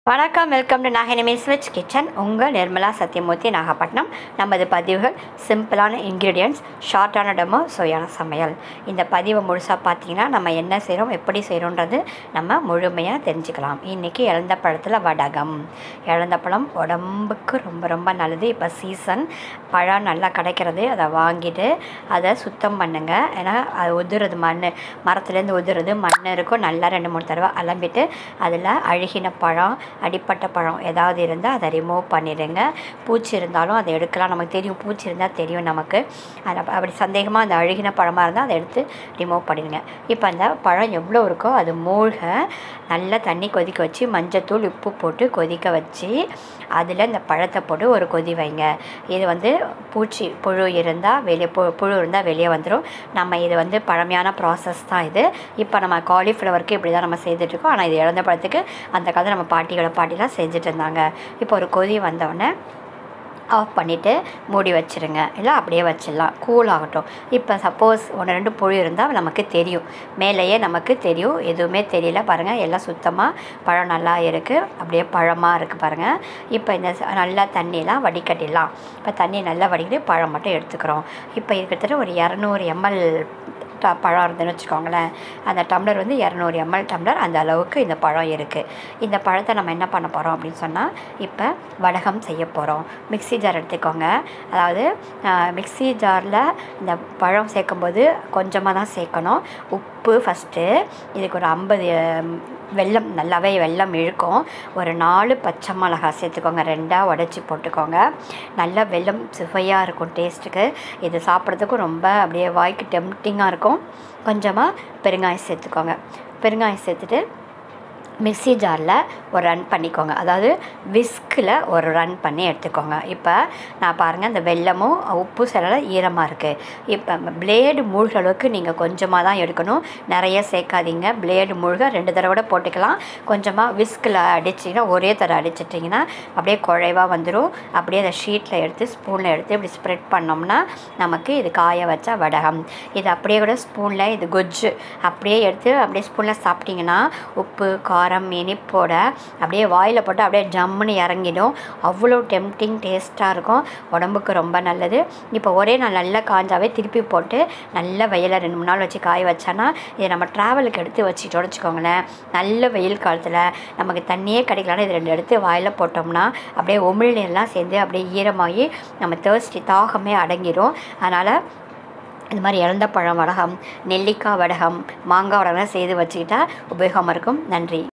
வணக்கம் welcome to நாகனிமே ஸ்விட்ச் kitchen உங்கள் நிர்மலா சத்யமூர்த்தி நாகப்பட்டினம் நமது பதிவுகள் சிம்பிளான இன்க்ரீடியன்ட்ஸ் ஷார்ட்டான டெமோ சுவையான சமையல் இந்த பதிவை முழுசாக பார்த்தீங்கன்னா நம்ம என்ன செய்கிறோம் எப்படி செய்கிறோன்றது நம்ம முழுமையாக தெரிஞ்சுக்கலாம் இன்றைக்கி இழந்த பழத்தில் வடகம் இழந்த பழம் உடம்புக்கு ரொம்ப ரொம்ப நல்லது இப்போ சீசன் பழம் நல்லா கிடைக்கிறது அதை வாங்கிட்டு அதை சுத்தம் பண்ணுங்க ஏன்னா அது உதிருது மண் மரத்துலேருந்து உதிருது மண் இருக்கும் நல்லா ரெண்டு மூணு தடவை அலம்பிட்டு அதில் அழுகின பழம் அடிப்பட்ட பழம் ஏதாவது இருந்தால் அதை ரிமூவ் பண்ணிடுங்க பூச்சி இருந்தாலும் அதை எடுக்கலாம் நமக்கு தெரியும் பூச்சி இருந்தால் தெரியும் நமக்கு அதை அப்ப- அப்படி சந்தேகமாக அந்த அழுகின பழமாக இருந்தால் அதை எடுத்து ரிமூவ் பண்ணிடுங்க இப்போ அந்த பழம் எவ்வளோ இருக்கோ அது மூழ்க நல்லா தண்ணி கொதிக்க வச்சு மஞ்சத்தூள் உப்பு போட்டு கொதிக்க வச்சு அதில் இந்த பழத்தை போட்டு ஒரு கொதி வைங்க இது வந்து பூச்சி புழு இருந்தால் வெளியே பு புழு இருந்தால் வெளியே வந்துடும் நம்ம இது வந்து பழமையான ப்ராசஸ் தான் இது இப்போ நம்ம காலிஃப்ளவருக்கு இப்படி தான் நம்ம செய்துட்ருக்கோம் ஆனால் இது இழந்த பழத்துக்கு அந்த காலத்தில் நம்ம பாட்டியோட பாட்டிலாம் செஞ்சுட்டு இருந்தாங்க இப்போ ஒரு கொதி வந்தோடனே ஆஃப் பண்ணிவிட்டு மூடி வச்சிருங்க இல்லை அப்படியே வச்சிடலாம் கூல் ஆகட்டும் இப்போ சப்போஸ் ஒன்று ரெண்டு புழு இருந்தால் நமக்கு தெரியும் மேலேயே நமக்கு தெரியும் எதுவுமே தெரியல பாருங்கள் எல்லாம் சுத்தமாக பழம் நல்லா இருக்குது அப்படியே பழமாக இருக்குது பாருங்கள் இப்போ இந்த ச- நல்லா தண்ணியெலாம் வடிகட்டிடலாம் இப்போ தண்ணி நல்லா வடிக்கிட்டு பழம் மட்டும் எடுத்துக்கிறோம் இப்போ இருக்கிறது ஒரு இரநூறு எம்எல் ட பழம் இருந்துன்னு வச்சுக்கோங்களேன் அந்த டம்ளர் வந்து இரநூறு எம்எல் டம்ளர் அந்த அளவுக்கு இந்த பழம் இருக்குது இந்த பழத்தை நம்ம என்ன பண்ண போகிறோம் அப்படின்னு சொன்னால் இப்போ வடகம் செய்ய போகிறோம் மிக்ஸி ஜார் எடுத்துக்கோங்க அதாவது மிக்ஸி ஜாரில் இந்த பழம் சேர்க்கும்போது கொஞ்சமாக தான் சேர்க்கணும் உப்பு ஃபஸ்ட்டு இதுக்கு ஒரு ஐம்பது வெல்லம் நல்லாவே வெல்லம் இழுக்கும் ஒரு நாலு பச்சை மிளகா சேர்த்துக்கோங்க ரெண்டாக உடச்சி போட்டுக்கோங்க நல்லா வெல்லம் சுவையாக இருக்கும் டேஸ்ட்டுக்கு இது சாப்பிட்றதுக்கும் ரொம்ப அப்படியே வாய்க்கு டெம்டிங்காக இருக்கும் கொஞ்சமாக பெருங்காயம் சேர்த்துக்கோங்க பெருங்காயம் சேர்த்துட்டு மிக்ஸி ஜாரில் ஒரு ரன் பண்ணிக்கோங்க அதாவது விஸ்கில் ஒரு ரன் பண்ணி எடுத்துக்கோங்க இப்போ நான் பாருங்கள் இந்த வெல்லமும் உப்பு சில ஈரமாக இருக்குது இப்போ பிளேடு மூழ்கிற அளவுக்கு நீங்கள் கொஞ்சமாக தான் எடுக்கணும் நிறைய சேர்க்காதீங்க பிளேடு மூழ்க ரெண்டு தடவை கூட போட்டுக்கலாம் கொஞ்சமாக விஸ்கில் அடிச்சிங்கன்னா ஒரே தடவை அடிச்சிட்டிங்கன்னா அப்படியே குழைவாக வந்துடும் அப்படியே அதை ஷீட்டில் எடுத்து ஸ்பூனில் எடுத்து இப்படி ஸ்ப்ரெட் பண்ணோம்னா நமக்கு இது காய வச்ச வடகம் இது அப்படியே கூட ஸ்பூனில் இது கொஜ்ஜு அப்படியே எடுத்து அப்படியே ஸ்பூனில் சாப்பிட்டிங்கன்னா உப்பு காரம் இனிப்போட அப்படியே வாயில் போட்டு அப்படியே ஜம்முன்னு இறங்கிடும் அவ்வளோ டெம்டிங் டேஸ்ட்டாக இருக்கும் உடம்புக்கு ரொம்ப நல்லது இப்போ ஒரே நாள் நல்லா காஞ்சாவே திருப்பி போட்டு நல்ல வெயில ரெண்டு மூணு நாள் வச்சு காய வச்சானா இதை நம்ம ட்ராவலுக்கு எடுத்து வச்சுட்டு வச்சுக்கோங்களேன் நல்ல வெயில் காலத்தில் நமக்கு தண்ணியே கிடைக்கலன்னா இது ரெண்டு எடுத்து வாயில் போட்டோம்னா அப்படியே உமிழ்நீர்லாம் சேர்ந்து அப்படியே ஈரமாகி நம்ம தேர்ஸ்டி தாகமே அடங்கிடும் அதனால் இது மாதிரி இழந்த பழம் வடகம் நெல்லிக்காய் வடகம் மாங்காய் வடகம் செய்து வச்சுக்கிட்டா உபயோகமாக இருக்கும் நன்றி